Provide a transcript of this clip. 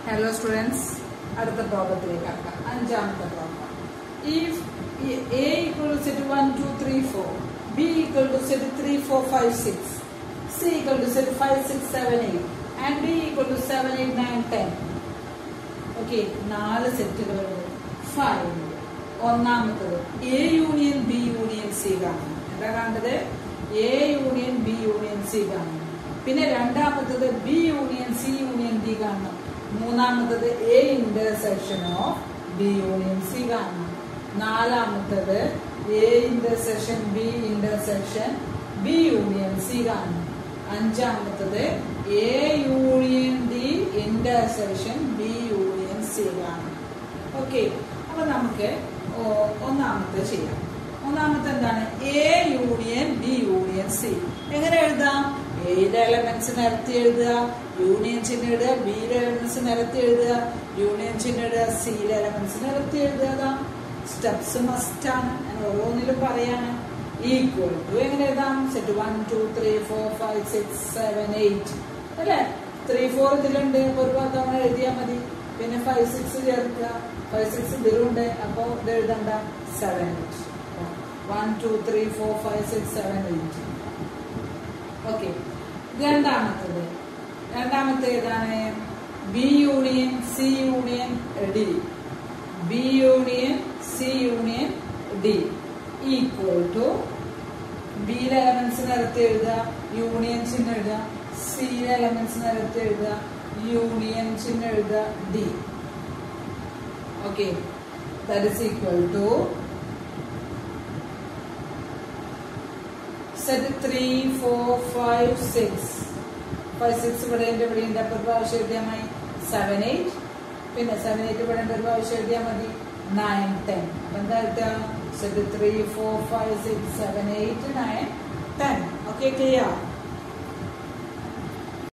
hello students അടുത്ത പ്രോബ്ലത്തിലേക്ക് കടക്കാം അഞ്ചാമത്തെ problem if A equal to set one two three four B equal to set three four five six C equal to set five six seven eight and D equal to seven eight nine ten okay നാല് സെറ്റുകളുണ്ട് five ഒന്നാമത്തത് A union B union C കാണുന്നു എന്താ കാണേണ്ടത് A union B union C കാണുന്നു പിന്നെ രണ്ടാമത്തത് B union C union D കാണണം മൂന്നാമത്തത് A intersection of B union C കാണണം നാലാമത്തത് A intersection B intersection B union C കാണണം അഞ്ചാമത്തത് A union D intersection B union C കാണണം ഓക്കെ അപ്പൊ നമുക്ക് ഓ- ഒന്നാമത്തെ ചെയ്യാം ഒന്നാമത്തെ എന്താണ് A union B union C എങ്ങനെ എഴുതാം എയുടെ എലമെന്റ്സ് നിരത്തി എഴുതുക യൂണിയൻ ചിഹ്നം ഇടുക ബിയുടെ എലമെന്റ്സ് നിരത്തി എഴുതുക യൂണിയൻ ചിഹ്നം ഇടുക സിയുടെ എലമെന്റ്സ് നിരത്തി എഴുതുക സ്റ്റെപ്സ് മസ്റ്റ് ആണ് ഞാൻ ഓരോന്നിലും പറയാണ് ഈക്വൽ ടു എങ്ങനെ എഴുതാം set one two three four five six seven eight അല്ലേ ത്രീ ഫോർ ഇതിലുണ്ട് അപ്പൊ ഒരു തവണ എഴുതിയാൽ മതി പിന്നെ ഫൈവ് സിക്സ് ചേർക്കുക ഫൈവ് സിക്സ് ഇതിലുണ്ട് അപ്പൊ ഇത് എഴുതണ്ട seven eight one two three four five six seven eight okay രണ്ടാമത്തത് രണ്ടാമത്തെ ഏതാണ് B union C union D B union C union D equal to ബിയിലെ എലമെന്റ്സ് നിരത്തി എഴുതുക യൂണിയൻ ചിഹ്നം എഴുതുക സിയിലെ എലമെന്റ്സ് നിരത്തി എഴുതുക യൂണിയൻ ചിഹ്നം എഴുതുക D okay that is equal to set three four five six five six ഇവിടെ ഉണ്ട് ഇവിടെ ഉണ്ട് അപ്പൊ ഒരു പ്രാവശ്യം എഴുതിയാൽ മതി സെവൻ എയ്റ്റ് പിന്നെ സെവൻ എയ്റ്റ് ഇവിടെ ഉണ്ട് ഒരു പ്രാവശ്യം എഴുതിയാൽ മതി നയൻ ടെൻ അപ്പൊ എന്താ കിട്ടുക set three four five six seven eight nine ten okay clear